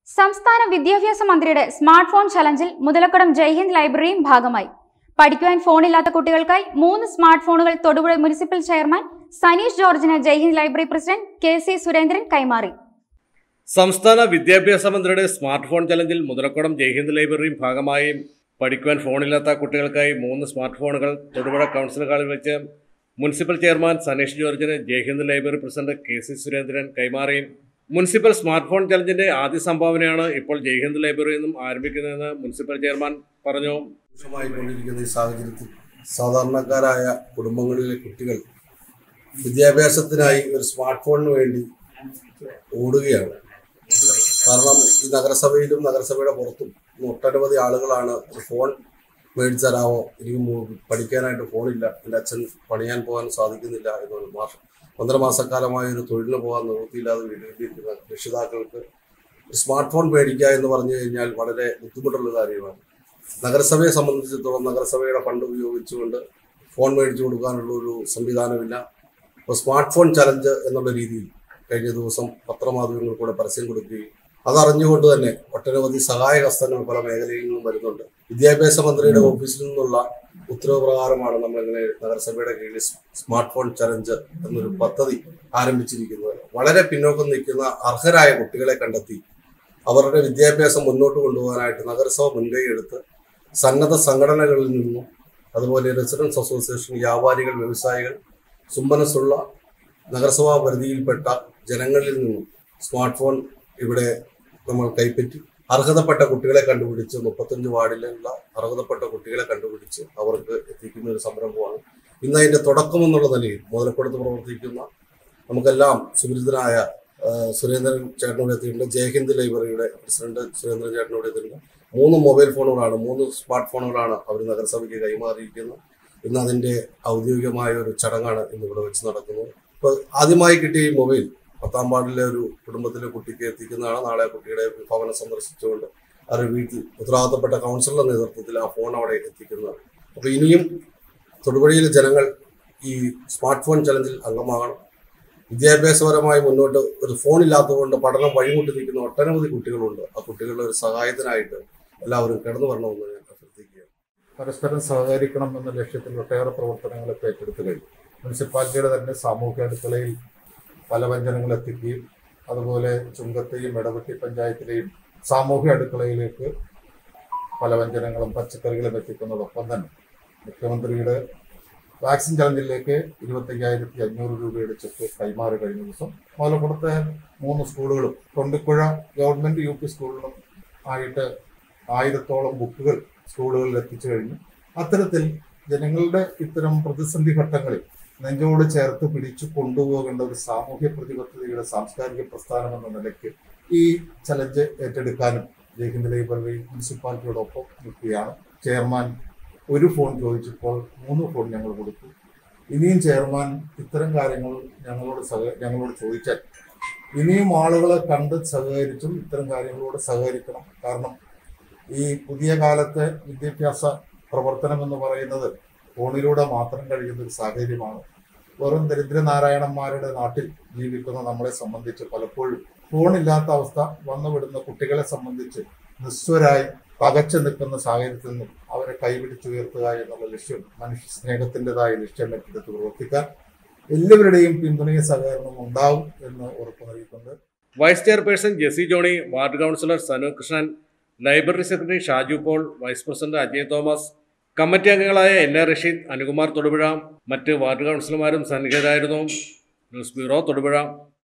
സംസ്ഥാന വിദ്യാഭ്യാസ മന്ത്രിയുടെ സ്മാർട്ട് ഫോൺ ചലഞ്ചിൽ മുതലക്കടം ജയ്ഹിന്ദ് ലൈബ്രറിയും ഭാഗമായി പഠിക്കുവാൻ ഫോണില്ലാത്ത കുട്ടികൾക്കായി മൂന്ന് സ്മാർട്ട് ഫോണുകൾ തൊടുപുഴ മുനിസിപ്പൽ ചെയർമാൻ സനീഷ് ജോർജിന് Jaihind library president K C Surendran കൈമാറി സംസ്ഥാന വിദ്യാഭ്യാസ മന്ത്രിയുടെ സ്മാർട്ട് ഫോൺ ചലഞ്ചിൽ മുതലക്കുളം ജയ്ഹിന്ദ് ലൈബ്രറിയും ഭാഗമായി പഠിക്കുവാൻ ഫോണില്ലാത്ത കുട്ടികൾക്കായി മൂന്ന് സ്മാർട്ട് ഫോണുകൾ തൊടുപുഴ കൗൺസിൽ ഹാളിൽ വെച്ച് മുനിസിപ്പൽ ചെയർമാൻ സനീഷ് ജോർജിന് Jaihind library president K C Surendran കൈമാറി മുനിസിപ്പൽ സ്മാർട്ട് ഫോൺ ചലഞ്ചിന്റെ ആദ്യ സംഭാവനയാണ് ഇപ്പോൾ ജയ്ഹിന്ദ് ലൈബ്രറി നിന്നും ആരംഭിക്കുന്നതെന്ന് മുനിസിപ്പൽ ചെയർമാൻ പറഞ്ഞു രൂക്ഷമായി കൊണ്ടിരിക്കുന്ന ഈ സാഹചര്യത്തിൽ സാധാരണക്കാരായ കുടുംബങ്ങളിലെ കുട്ടികൾ വിദ്യാഭ്യാസത്തിനായി ഒരു സ്മാർട്ട് ഫോണിന് വേണ്ടി ഓടുകയാണ് കാരണം ഈ നഗരസഭയിലും നഗരസഭയുടെ പുറത്തും ഇന്ന് ഒട്ടനവധി ആളുകളാണ് ഒരു ഫോൺ മേടിച്ചു തരാമോ എനിക്ക് മു- പഠിക്കാനായിട്ട് ഫോണില്ല എൻ്റെ അച്ഛൻ പണിയാൻ പോകാൻ സാധിക്കുന്നില്ല എന്നൊരു മാസം ഒന്നര മാസക്കാലമായി ഒരു തൊഴിലിന് പോകാൻ നിവൃത്തിയില്ലാതെ വീട്ടിലിരിക്കുന്ന രക്ഷിതാക്കൾക്ക് ഒരു സ്മാർട്ട് ഫോൺ മേടിക്കുക എന്ന് പറഞ്ഞു കഴിഞ്ഞാൽ വളരെ ബുദ്ധിമുട്ടുള്ള കാര്യമാണ് നഗരസഭയെ സംബന്ധിച്ചിടത്തോളം നഗരസഭയുടെ ഫണ്ട് ഉപയോഗിച്ചുകൊണ്ട് ഫോൺ മേടിച്ചു കൊടുക്കാനുള്ള ഒരു സംവിധാനമില്ല അപ്പോൾ സ്മാർട്ട് ഫോൺ ചലഞ്ച് എന്നുള്ള രീതിയിൽ കഴിഞ്ഞ ദിവസം പത്രമാധ്യമങ്ങളിൽ കൂടെ പരസ്യം കൊടുക്കുകയും അതറിഞ്ഞുകൊണ്ട് തന്നെ ഒട്ടനവധി സഹായ ഹസ്തങ്ങൾ പല മേഖലയിൽ നിന്നും വരുന്നുണ്ട് വിദ്യാഭ്യാസ മന്ത്രിയുടെ ഓഫീസിൽ നിന്നുള്ള ഉത്തരവ് പ്രകാരമാണ് നമ്മളിങ്ങനെ നഗരസഭയുടെ കീഴിൽ സ്മാർട്ട് ഫോൺ ചലഞ്ച് എന്നൊരു പദ്ധതി ആരംഭിച്ചിരിക്കുന്നത് വളരെ പിന്നോക്കം നിൽക്കുന്ന അർഹരായ കുട്ടികളെ കണ്ടെത്തി അവരുടെ വിദ്യാഭ്യാസം മുന്നോട്ട് കൊണ്ടുപോകാനായിട്ട് നഗരസഭ മുൻകൈ എടുത്ത് സന്നദ്ധ സംഘടനകളിൽ നിന്നും അതുപോലെ റെസിഡൻസ് അസോസിയേഷൻ വ്യാപാരികൾ വ്യവസായികൾ സുമനസ്സുള്ള നഗരസഭാ പരിധിയിൽപ്പെട്ട ജനങ്ങളിൽ നിന്നും സ്മാർട്ട് ഫോൺ ഇവിടെ നമ്മൾ കൈപ്പറ്റി അർഹതപ്പെട്ട കുട്ടികളെ കണ്ടുപിടിച്ച് മുപ്പത്തഞ്ച് വാർഡിലുള്ള അർഹതപ്പെട്ട കുട്ടികളെ കണ്ടുപിടിച്ച് അവർക്ക് എത്തിക്കുന്ന ഒരു സംരംഭമാണ് ഇന്ന് അതിന്റെ തുടക്കം എന്നുള്ള നിലയിൽ മുതലപ്പെടുത്ത് പ്രവർത്തിക്കുന്ന നമുക്കെല്ലാം സുപരിചിതനായ ആ, സുരേന്ദ്രൻ ചേട്ടനോട് എത്തിയിട്ടുണ്ട് ജയഹിന്ദ് ലൈബ്രറിയുടെ പ്രസിഡന്റ് സുരേന്ദ്രൻ ചേട്ടനോട് എത്തിയിട്ടുണ്ട് മൂന്ന് മൊബൈൽ ഫോണുകളാണ് മൂന്ന് സ്മാർട്ട് ഫോണുകളാണ് അവർ നഗരസഭയ്ക്ക് കൈമാറിയിരിക്കുന്നത് ഇന്ന് അതിന്റെ ഔദ്യോഗികമായ ഒരു ചടങ്ങാണ് ഇന്ന് ഇവിടെ വെച്ച് നടക്കുന്നത് ഇപ്പോൾ ആദ്യമായി കിട്ടിയ ഈ മൊബൈൽ പത്താം വാർഡിലെ ഒരു കുടുംബത്തിലെ കുട്ടിക്ക് എത്തിക്കുന്നതാണ് നാളെ ആ കുട്ടിയുടെ ഭവനം സന്ദർശിച്ചുകൊണ്ട് അവരുടെ വീട്ടിൽ ഉത്തരവാദിത്തപ്പെട്ട കൗൺസിലറുടെ നേതൃത്വത്തിൽ ആ ഫോൺ അവിടെ എത്തിക്കുന്നതാണ് അപ്പോൾ ഇനിയും തൊടുപുഴയിലെ ജനങ്ങൾ ഈ സ്മാർട്ട് ഫോൺ ചലഞ്ചിൽ അംഗമാകണം വിദ്യാഭ്യാസപരമായി മുന്നോട്ട് ഒരു ഫോൺ ഇല്ലാത്തതുകൊണ്ട് പഠനം വഴിമുട്ടി നിൽക്കുന്ന ഒട്ടനവധി കുട്ടികളുണ്ട് ആ കുട്ടികളുടെ ഒരു സഹായത്തിനായിട്ട് എല്ലാവരും കടന്നു വരണമെന്ന് ഞാൻ അഭ്യർത്ഥിക്കുകയാണ് പരസ്പരം സഹകരിക്കണം എന്ന ലക്ഷ്യത്തിൽ ഒട്ടേറെ പ്രവർത്തനങ്ങൾ ഇപ്പോൾ ഏറ്റെടുത്തു കഴിഞ്ഞു മുനിസിപ്പാലിറ്റിയുടെ തന്നെ സാമൂഹ്യ അടുക്കളയിൽ പല വ്യഞ്ജനങ്ങൾ എത്തിക്കുകയും അതുപോലെ ചുങ്കത്തെയും ഇടവെട്ടി പഞ്ചായത്തിലെയും സാമൂഹ്യ അടുക്കളയിലേക്ക് പല വ്യഞ്ജനങ്ങളും പച്ചക്കറികളും എത്തിക്കുന്നതോടൊപ്പം തന്നെ മുഖ്യമന്ത്രിയുടെ വാക്സിൻ ചലഞ്ചിലേക്ക് ഇരുപത്തയ്യായിരത്തി അഞ്ഞൂറ് രൂപയുടെ ചെക്ക് കൈമാറി കഴിഞ്ഞ ദിവസം മുതലക്കുളത്തെ മൂന്ന് സ്കൂളുകളും തൊണ്ടിപ്പുഴ ഗവൺമെന്റ് യു പി സ്കൂളിലും ആയിട്ട് ആയിരത്തോളം ബുക്കുകൾ സ്കൂളുകളിൽ എത്തിച്ചു കഴിഞ്ഞു അത്തരത്തിൽ ജനങ്ങളുടെ ഇത്തരം പ്രതിസന്ധി ഘട്ടങ്ങളിൽ നെഞ്ചോട് ചേർത്ത് പിടിച്ചു കൊണ്ടുപോകേണ്ട ഒരു സാമൂഹ്യ പ്രതിബദ്ധതയുടെ സാംസ്കാരിക പ്രസ്ഥാനം എന്ന നിലയ്ക്ക് ഈ ചലഞ്ച് ഏറ്റെടുക്കാനും ജയ്ഹിന്ദ് ലൈബ്രറി മുനിസിപ്പാലിറ്റിയോടൊപ്പം നിൽക്കുകയാണ് ചെയർമാൻ ഒരു ഫോൺ ചോദിച്ചപ്പോൾ മൂന്ന് ഫോൺ ഞങ്ങൾ കൊടുത്തു ഇനിയും ചെയർമാൻ ഇത്തരം കാര്യങ്ങൾ ഞങ്ങളോട് സഹ ഞങ്ങളോട് ചോദിച്ചാൽ ഇനിയും ആളുകളെ കണ്ട് സഹകരിച്ചും ഇത്തരം കാര്യങ്ങളോട് സഹകരിക്കണം കാരണം ഈ പുതിയ കാലത്തെ വിദ്യാഭ്യാസ പ്രവർത്തനം എന്ന് പറയുന്നത് ഫോണിലൂടെ മാത്രം കഴിയുന്ന ഒരു സാഹചര്യമാണ് വെറും ദരിദ്രനാരായണന്മാരുടെ നാട്ടിൽ ജീവിക്കുന്ന നമ്മളെ സംബന്ധിച്ച് പലപ്പോഴും ഫോണില്ലാത്ത അവസ്ഥ വന്നുവിടുന്ന കുട്ടികളെ സംബന്ധിച്ച് നിസ്വരായി പകച്ചു നിൽക്കുന്ന സാഹചര്യത്തിൽ നിന്നും അവരെ കൈപിടിച്ചുയർത്തുക എന്നുള്ള ലക്ഷ്യം മനുഷ്യ സ്നേഹത്തിൻ്റെതായ ലക്ഷ്യം ഏറ്റെടുത്ത് പ്രവർത്തിക്കാൻ എല്ലാവരുടെയും പിന്തുണയും സഹകരണവും ഉണ്ടാവും എന്ന് ഉറപ്പു നൽകിക്കൊണ്ട് vice chairperson Jessy Johny ward councillor Sanu Krishnan library secretary Shaju Paul vice president Ajay Thomas committee അംഗങ്ങളായ എൻ എ റഷീദ് അനുകുമാർ തൊടുപുഴ മറ്റ് വാർഡ് കൗൺസിലർമാരും സന്നിഹിതരായിരുന്നു ന്യൂസ് ബ്യൂറോ തൊടുപുഴ